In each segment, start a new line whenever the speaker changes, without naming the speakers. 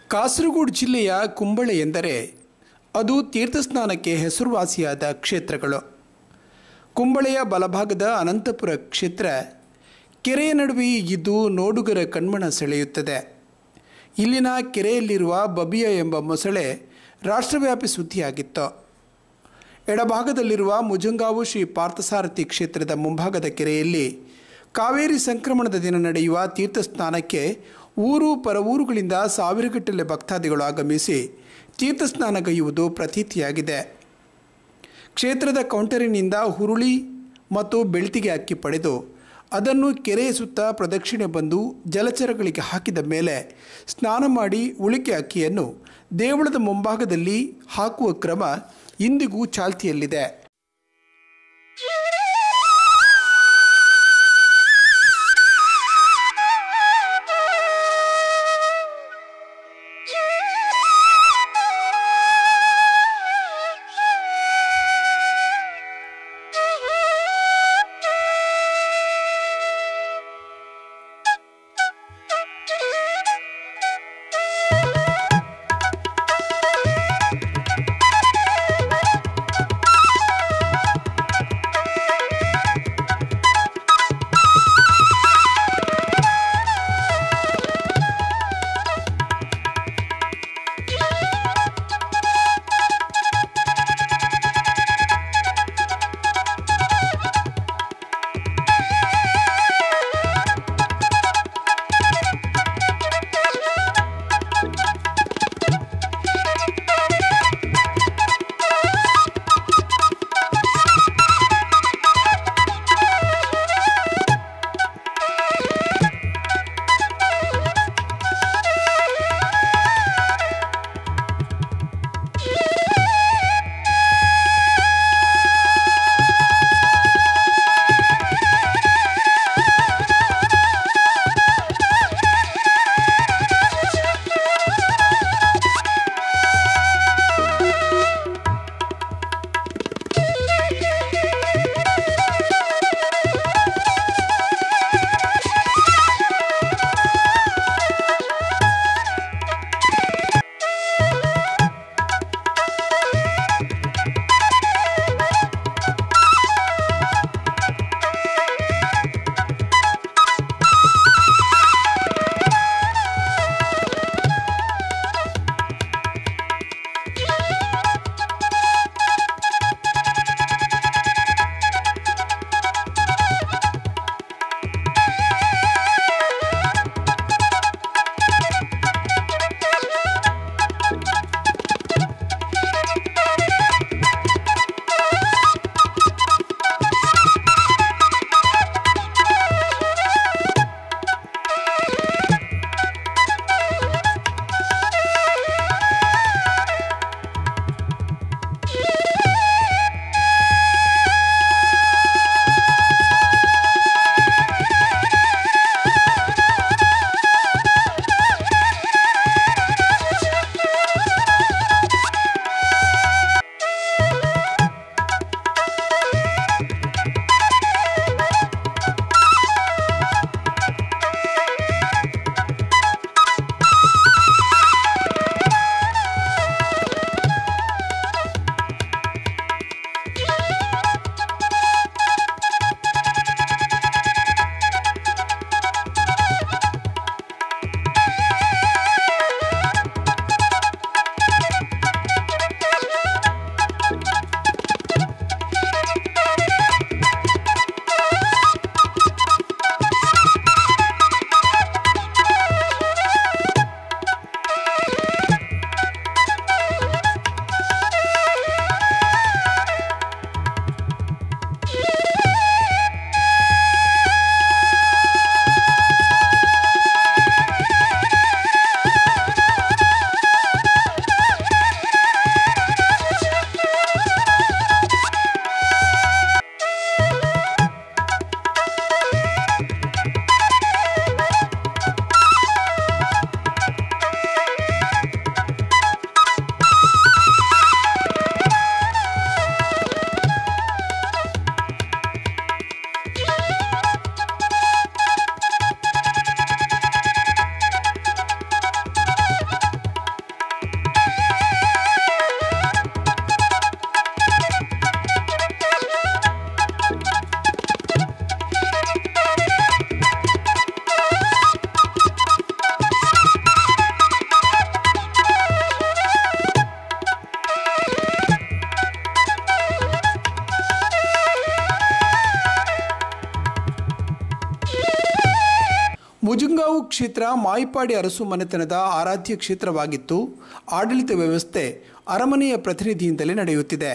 ಕಾಸರಗೋಡು ಜಿಲ್ಲೆಯ ಕುಂಬಳೆ ಎಂದರೆ ಅದು ತೀರ್ಥಸ್ನಾನಕ್ಕೆ ಹೆಸರುವಾಸಿಯಾದ ಕ್ಷೇತ್ರಗಳು ಕುಂಬಳೆಯ ಬಲಭಾಗದ ಅನಂತಪುರ ಕ್ಷೇತ್ರ ಕೆರೆಯ ನಡುವೆ ಇದ್ದು ನೋಡುಗರ ಕಣ್ಮಣ ಸೆಳೆಯುತ್ತದೆ ಇಲ್ಲಿನ ಕೆರೆಯಲ್ಲಿರುವ ಬಬಿಯ ಎಂಬ ಮೊಸಳೆ ರಾಷ್ಟ್ರವ್ಯಾಪಿ ಸುದ್ದಿಯಾಗಿತ್ತು ಎಡಭಾಗದಲ್ಲಿರುವ ಮುಜಂಗಾವು ಶ್ರೀ ಪಾರ್ಥಸಾರಥಿ ಕ್ಷೇತ್ರದ ಮುಂಭಾಗದ ಕೆರೆಯಲ್ಲಿ ಕಾವೇರಿ ಸಂಕ್ರಮಣದ ದಿನ ನಡೆಯುವ ತೀರ್ಥಸ್ನಾನಕ್ಕೆ ಊರು ಪರವೂರುಗಳಿಂದ ಸಾವಿರಗಟ್ಟಲೆ ಭಕ್ತಾದಿಗಳು ಆಗಮಿಸಿ ತೀರ್ಥಸ್ನಾನಗೈಯುವುದು ಪ್ರತೀತಿಯಾಗಿದೆ ಕ್ಷೇತ್ರದ ಕೌಂಟರಿನಿಂದ ಹುರುಳಿ ಮತ್ತು ಬೆಳ್ತಿಗೆ ಅಕ್ಕಿ ಪಡೆದು ಅದನ್ನು ಕೆರೆಯ ಸುತ್ತ ಪ್ರದಕ್ಷಿಣೆ ಬಂದು ಜಲಚರಗಳಿಗೆ ಹಾಕಿದ ಮೇಲೆ ಸ್ನಾನ ಮಾಡಿ ಉಳಿಕೆ ಅಕ್ಕಿಯನ್ನು ದೇವಳದ ಮುಂಭಾಗದಲ್ಲಿ ಹಾಕುವ ಕ್ರಮ ಇಂದಿಗೂ ಚಾಲ್ತಿಯಲ್ಲಿದೆ ಮುಜುಂಗಾವು ಕ್ಷೇತ್ರ ಮಾಯಿಪಾಡಿ ಅರಸು ಮನೆತನದ ಆರಾಧ್ಯ ಕ್ಷೇತ್ರವಾಗಿತ್ತು ಆಡಳಿತ ವ್ಯವಸ್ಥೆ ಅರಮನೆಯ ಪ್ರತಿನಿಧಿಯಿಂದಲೇ ನಡೆಯುತ್ತಿದೆ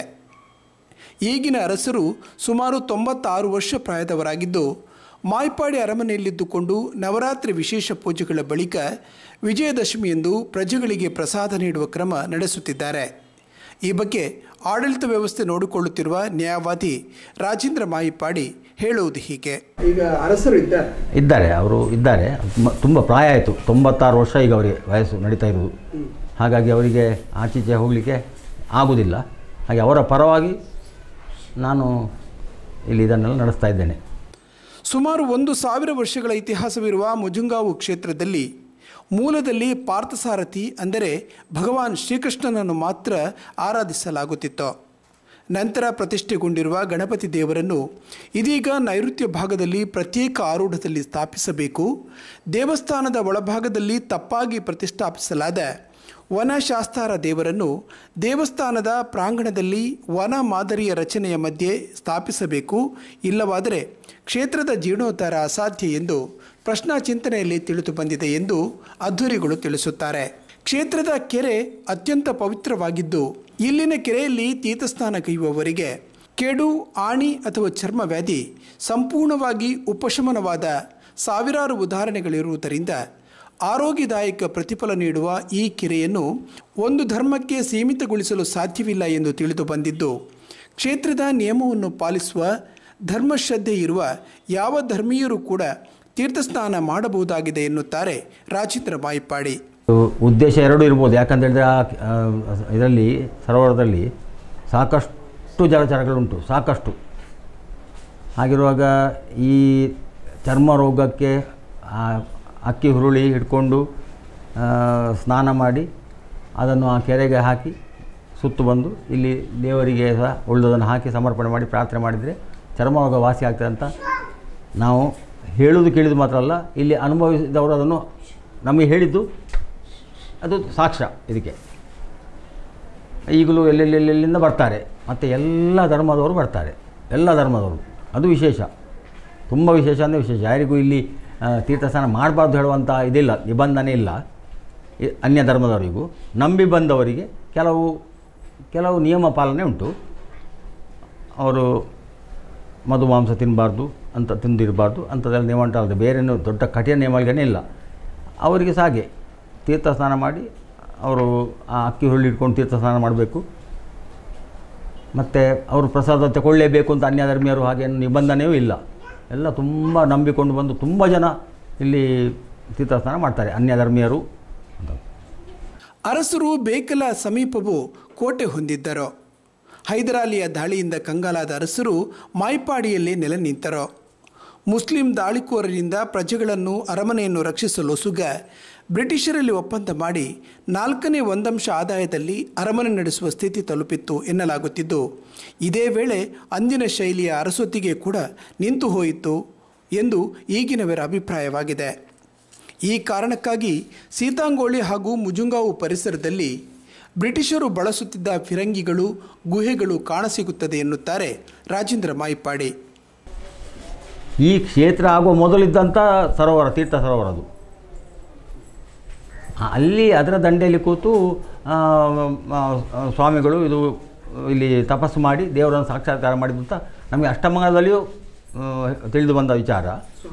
ಈಗಿನ ಅರಸರು ಸುಮಾರು ತೊಂಬತ್ತಾರು ವರ್ಷ ಪ್ರಾಯದವರಾಗಿದ್ದು ಮಾಯ್ಪಾಡಿ ಅರಮನೆಯಲ್ಲಿದ್ದುಕೊಂಡು ನವರಾತ್ರಿ ವಿಶೇಷ ಪೂಜೆಗಳ ಬಳಿಕ ವಿಜಯದಶಮಿಯಂದು ಪ್ರಜೆಗಳಿಗೆ ಪ್ರಸಾದ ನೀಡುವ ಕ್ರಮ ನಡೆಸುತ್ತಿದ್ದಾರೆ ಈ ಬಗ್ಗೆ ಆಡಳಿತ ವ್ಯವಸ್ಥೆ ನೋಡಿಕೊಳ್ಳುತ್ತಿರುವ ನ್ಯಾಯವಾದಿ ರಾಜೇಂದ್ರ ಮಾಯಿಪಾಡಿ ಹೇಳುವುದು ಹೀಗೆ ಈಗ ಅರಸರು ಇದ್ದಾರೆ
ಇದ್ದಾರೆ ಅವರು ಇದ್ದಾರೆ ಮ- ತುಂಬ ಪ್ರಾಯ ಆಯಿತು ತೊಂಬತ್ತಾರು ವರ್ಷ ಈಗ ಅವರಿಗೆ ವಯಸ್ಸು ನಡೀತಾ ಇರುವುದು ಹಾಗಾಗಿ ಅವರಿಗೆ ಆಚೀಚೆ ಹೋಗಲಿಕ್ಕೆ ಆಗುವುದಿಲ್ಲ ಹಾಗೆ ಅವರ ಪರವಾಗಿ ನಾನು ಇಲ್ಲಿ ಇದನ್ನೆಲ್ಲ ನಡೆಸ್ತಾ ಇದ್ದೇನೆ
ಸುಮಾರು ಒಂದು ಸಾವಿರ ವರ್ಷಗಳ ಇತಿಹಾಸವಿರುವ ಮುಜುಂಗಾವು ಕ್ಷೇತ್ರದಲ್ಲಿ ಮೂಲದಲ್ಲಿ ಪಾರ್ಥಸಾರಥಿ ಅಂದರೆ ಭಗವಾನ್ ಶ್ರೀಕೃಷ್ಣನನ್ನು ಮಾತ್ರ ಆರಾಧಿಸಲಾಗುತ್ತಿತ್ತು ನಂತರ ಪ್ರತಿಷ್ಠೆಗೊಂಡಿರುವ ಗಣಪತಿ ದೇವರನ್ನು ಇದೀಗ ನೈಋತ್ಯ ಭಾಗದಲ್ಲಿ ಪ್ರತ್ಯೇಕ ಆರೂಢದಲ್ಲಿ ಸ್ಥಾಪಿಸಬೇಕು ದೇವಸ್ಥಾನದ ಒಳಭಾಗದಲ್ಲಿ ತಪ್ಪಾಗಿ ಪ್ರತಿಷ್ಠಾಪಿಸಲಾದ ವನಶಾಸ್ತಾರ ದೇವರನ್ನು ದೇವಸ್ಥಾನದ ಪ್ರಾಂಗಣದಲ್ಲಿ ವನ ಮಾದರಿಯ ರಚನೆಯ ಮಧ್ಯೆ ಸ್ಥಾಪಿಸಬೇಕು ಇಲ್ಲವಾದರೆ ಕ್ಷೇತ್ರದ ಜೀರ್ಣೋದ್ಧಾರ ಅಸಾಧ್ಯ ಎಂದು ಪ್ರಶ್ನಾ ಚಿಂತನೆಯಲ್ಲಿ ತಿಳಿದು ಬಂದಿದೆ ಎಂದು ಅಧ್ವರಿಗಳು ತಿಳಿಸುತ್ತಾರೆ ಕ್ಷೇತ್ರದ ಕೆರೆ ಅತ್ಯಂತ ಪವಿತ್ರವಾಗಿದ್ದು ಇಲ್ಲಿನ ಕೆರೆಯಲ್ಲಿ ತೀರ್ಥಸ್ನಾನ ಕೈಯುವವರಿಗೆ ಕೆಡು ಆಣಿ ಅಥವಾ ಚರ್ಮ ವ್ಯಾಧಿ ಸಂಪೂರ್ಣವಾಗಿ ಉಪಶಮನವಾದ ಸಾವಿರಾರು ಉದಾಹರಣೆಗಳಿರುವುದರಿಂದ ಆರೋಗ್ಯದಾಯಕ ಪ್ರತಿಫಲ ನೀಡುವ ಈ ಕೆರೆಯನ್ನು ಒಂದು ಧರ್ಮಕ್ಕೆ ಸೀಮಿತಗೊಳಿಸಲು ಸಾಧ್ಯವಿಲ್ಲ ಎಂದು ತಿಳಿದು ಬಂದಿದ್ದು ಕ್ಷೇತ್ರದ ನಿಯಮವನ್ನು ಪಾಲಿಸುವ ಧರ್ಮಶ್ರದ್ಧೆ ಇರುವ ಯಾವ ಧರ್ಮೀಯರು ಕೂಡ ತೀರ್ಥಸ್ನಾನ ಮಾಡಬಹುದಾಗಿದೆ ಎನ್ನುತ್ತಾರೆ ರಾಜೇಂದ್ರ ಮಾಯಿಪಾಡಿ
ಇದು ಉದ್ದೇಶ ಎರಡೂ ಇರ್ಬೋದು ಯಾಕಂತ ಹೇಳಿದ್ರೆ ಆ ಆ, ಇದರಲ್ಲಿ ಸರೋವರದಲ್ಲಿ ಸಾಕಷ್ಟು ಜಲಚರಗಳುಂಟು ಸಾಕಷ್ಟು ಹಾಗಿರುವಾಗ ಈ ಚರ್ಮ ರೋಗಕ್ಕೆ ಆ ಅಕ್ಕಿ ಹುರುಳಿ ಹಿಡ್ಕೊಂಡು ಆ, ಸ್ನಾನ ಮಾಡಿ ಅದನ್ನು ಆ ಕೆರೆಗೆ ಹಾಕಿ ಸುತ್ತು ಬಂದು ಇಲ್ಲಿ ದೇವರಿಗೆ ಸಹ ಉಳಿದದನ್ನು ಹಾಕಿ ಸಮರ್ಪಣೆ ಮಾಡಿ ಪ್ರಾರ್ಥನೆ ಮಾಡಿದರೆ ಚರ್ಮ ರೋಗ ವಾಸಿ ಆಗ್ತದೆ ಅಂತ ನಾವು ಹೇಳುವುದು ಕೇಳಿದ್ದು ಮಾತ್ರ ಅಲ್ಲ ಇಲ್ಲಿ ಅನುಭವಿಸಿದವರು ಅದನ್ನು ನಮಗೆ ಹೇಳಿದ್ದು ಅದು ಸಾಕ್ಷ್ಯ ಇದಕ್ಕೆ ಈಗಲೂ ಎಲ್ಲೆಲ್ಲೆಲ್ಲಿಂದ ಬರ್ತಾರೆ ಮತ್ತು ಎಲ್ಲ ಧರ್ಮದವರು ಬರ್ತಾರೆ ಎಲ್ಲ ಧರ್ಮದವರು ಅದು ವಿಶೇಷ ತುಂಬ ವಿಶೇಷ ಅಂದರೆ ವಿಶೇಷ ಯಾರಿಗೂ ಇಲ್ಲಿ ಆ, ತೀರ್ಥಸ್ನಾನ ಮಾಡಬಾರ್ದು ಹೇಳುವಂಥ ಇದಿಲ್ಲ ನಿಬಂಧನೆ ಇಲ್ಲ ಈ- ಅನ್ಯ ಧರ್ಮದವರಿಗೂ ನಂಬಿ ಬಂದವರಿಗೆ ಕೆಲವು ಕೆಲವು ನಿಯಮ ಪಾಲನೆ ಉಂಟು ಅವರು ಮಧು ಮಾಂಸ ತಿನ್ನಬಾರ್ದು ಅಂತ ತಿಂದಿರಬಾರ್ದು ಅಂಥದ್ದೆಲ್ಲ ನಿಯಮ ಉಂಟಲ್ಲದೆ ಬೇರೇನು ದೊಡ್ಡ ಕಠಿಣ ನಿಯಮಗಳೇನೇ ಇಲ್ಲ ಅವರಿಗೆ ಸಹ ಹಾಗೆ ತೀರ್ಥ ಸ್ನಾನ ಮಾಡಿ ಅವರು ಆ ಅಕ್ಕಿ ಹುರುಳಿ ಇಟ್ಕೊಂಡು ತೀರ್ಥ ಸ್ನಾನ ಮಾಡಬೇಕು ಮತ್ತು ಅವರು ಪ್ರಸಾದ ತಗೊಳ್ಳೇಬೇಕು ಅಂತ ಅನ್ಯ ಧರ್ಮೀಯರು ಹಾಗೇನು ನಿಬಂಧನೆಯೂ ಇಲ್ಲ ಎಲ್ಲ ತುಂಬ ನಂಬಿಕೊಂಡು ಬಂದು ತುಂಬ ಜನ ಇಲ್ಲಿ ತೀರ್ಥ ಸ್ನಾನ ಮಾಡ್ತಾರೆ ಅನ್ಯ ಧರ್ಮೀಯರು ಅಂತ
ಅರಸರು ಬೇಕಲ ಸಮೀಪವು ಕೋಟೆ ಹೊಂದಿದ್ದರು ಹೈದರಾಲಿಯ ದಾಳಿಯಿಂದ ಕಂಗಾಲಾದ ಅರಸರು ಮಾಯ್ಪಾಡಿಯಲ್ಲಿ ನೆಲೆ ನಿಂತರು ಮುಸ್ಲಿಂ ದಾಳಿಕೋರರಿಂದ ಪ್ರಜೆಗಳನ್ನು ಅರಮನೆಯನ್ನು ರಕ್ಷಿಸಲು ಸುಗ ಬ್ರಿಟಿಷರಲ್ಲಿ ಒಪ್ಪಂದ ಮಾಡಿ ನಾಲ್ಕನೇ ಒಂದಂಶ ಆದಾಯದಲ್ಲಿ ಅರಮನೆ ನಡೆಸುವ ಸ್ಥಿತಿ ತಲುಪಿತ್ತು ಎನ್ನಲಾಗುತ್ತಿದ್ದು ಇದೇ ವೇಳೆ ಅಂದಿನ ಶೈಲಿಯ ಅರಸೊತ್ತಿಗೆ ಕೂಡ ನಿಂತು ಹೋಯಿತು ಎಂದು ಈಗಿನವರ ಅಭಿಪ್ರಾಯವಾಗಿದೆ ಈ ಕಾರಣಕ್ಕಾಗಿ ಸೀತಾಂಗೋಳಿ ಹಾಗೂ ಮುಜುಂಗಾವು ಪರಿಸರದಲ್ಲಿ ಬ್ರಿಟಿಷರು ಬಳಸುತ್ತಿದ್ದ ಫಿರಂಗಿಗಳು ಗುಹೆಗಳು ಕಾಣಸಿಗುತ್ತದೆ ಎನ್ನುತ್ತಾರೆ ರಾಜೇಂದ್ರ ಮಾಯಿಪಾಡಿ
ಈ ಕ್ಷೇತ್ರ ಆಗುವ ಮೊದಲಿದ್ದಂಥ ಸರೋವರ ತೀರ್ಥ ಸರೋವರ ಅದು ಆ, ಅಲ್ಲಿ ಅದರ ದಂಡೆಯಲ್ಲಿ ಕೂತು ಆ, ಆ, ಸ್ವಾಮಿಗಳು ಇದು ಇಲ್ಲಿ ತಪಸ್ಸು ಮಾಡಿ ದೇವರನ್ನು ಸಾಕ್ಷಾತ್ಕಾರ ಮಾಡಿದ್ದು ಅಂತ ನಮಗೆ ಅಷ್ಟಮಂಗಲದಲ್ಲಿಯೂ ಆ, ತಿಳಿದು ಬಂದ ವಿಚಾರ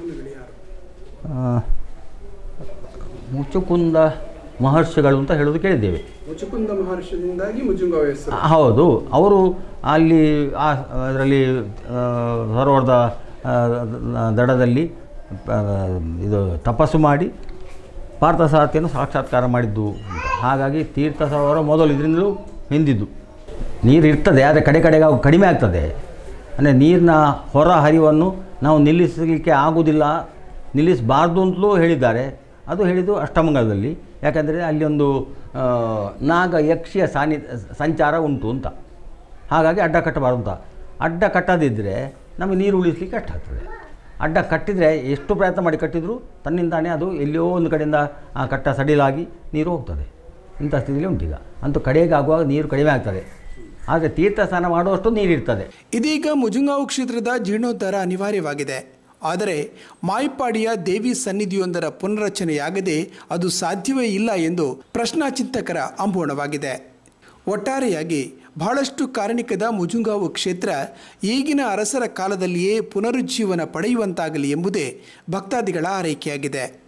ಆ, ಮುಚುಕುಂದ ಮಹರ್ಷಿಗಳು ಅಂತ ಹೇಳೋದು ಕೇಳಿದ್ದೇವೆ
ಮುಚುಕುಂದ ಮಹರ್ಷಿಯಿಂದಾಗಿ ಮುಜುಂಗಾವು ಹೆಸರು
ಆ, ಹೌದು ಅವರು ಅಲ್ಲಿ ಆ ಅದರಲ್ಲಿ ಆ, ಸರೋವರದ ಆ, ದಡದಲ್ಲಿ ಆ, ಇದು ತಪಸ್ಸು ಮಾಡಿ ಪಾರ್ಥಸಾರಥಿಯನ್ನು ಸಾಕ್ಷಾತ್ಕಾರ ಮಾಡಿದ್ದು ಅಂತ. ಹಾಗಾಗಿ ತೀರ್ಥ ಸರೋವರ ಮೊದಲು ಇದರಿಂದಲೂ ಹಿಂದಿದ್ದು ನೀರು ಇರ್ತದೆ ಆದರೆ ಕಡೆ ಕಡೆಗೆ ಅವು ಕಡಿಮೆ ಆಗ್ತದೆ ಅಂದರೆ ನೀರಿನ ಹೊರ ಹರಿವನ್ನು ನಾವು ನಿಲ್ಲಿಸಲಿಕ್ಕೆ ಆಗುವುದಿಲ್ಲ ನಿಲ್ಲಿಸಬಾರ್ದು ಅಂತಲೂ ಹೇಳಿದ್ದಾರೆ ಅದು ಹೇಳಿದ್ದು ಅಷ್ಟಮಂಗಲದಲ್ಲಿ ಯಾಕಂದರೆ ಅಲ್ಲಿ ಒಂದು ಆ, ನಾಗ ಯಕ್ಷಿಯ ಸಾನ್ನಿ ಸಂಚಾರ ಉಂಟು ಅಂತ ಹಾಗಾಗಿ ಅಡ್ಡ ಕಟ್ಟಬಾರ್ದು ಅಂತ ಅಡ್ಡ ಕಟ್ಟದಿದ್ದರೆ ನಮಗೆ ನೀರು ಉಳಿಸ್ಲಿಕ್ಕೆ ಕಷ್ಟ ಆಗ್ತದೆ ಅಡ್ಡ ಕಟ್ಟಿದರೆ ಎಷ್ಟು ಪ್ರಯತ್ನ ಮಾಡಿ ಕಟ್ಟಿದರೂ ತನ್ನಿಂದಾನೇ ಅದು ಎಲ್ಲಿಯೋ ಒಂದು ಕಡೆಯಿಂದ ಆ ಕಟ್ಟ ಸಡಿಲಾಗಿ ನೀರು ಹೋಗ್ತದೆ ಇಂಥ ಸ್ಥಿತಿಯಲ್ಲಿ ಉಂಟೀಗ ಅಂತೂ ಕಡೆಗೆ ಆಗುವಾಗ ನೀರು ಕಡಿಮೆ ಆಗ್ತದೆ ಆದರೆ ತೀರ್ಥ ಸ್ನಾನ ಮಾಡುವಷ್ಟು ನೀರಿರ್ತದೆ
ಇದೀಗ ಮುಜುಂಗಾವು ಕ್ಷೇತ್ರದ ಜೀರ್ಣೋದ್ಧಾರ ಅನಿವಾರ್ಯವಾಗಿದೆ ಆದರೆ ಮಾಯ್ಪಾಡಿಯ ದೇವಿ ಸನ್ನಿಧಿಯೊಂದರ ಪುನರಚನೆಯಾಗದೆ ಅದು ಸಾಧ್ಯವೇ ಇಲ್ಲ ಎಂದು ಪ್ರಶ್ನಾಚಿಂತಕರ ಅಂಬೋಣವಾಗಿದೆ ಒಟ್ಟಾರೆಯಾಗಿ ಬಹಳಷ್ಟು ಕಾರಣಿಕದ ಮುಜುಂಗಾವು ಕ್ಷೇತ್ರ ಈಗಿನ ಅರಸರ ಕಾಲದಲ್ಲಿಯೇ ಪುನರುಜ್ಜೀವನ ಪಡೆಯುವಂತಾಗಲಿ ಎಂಬುದೇ ಭಕ್ತಾದಿಗಳ ಆರೈಕೆಯಾಗಿದೆ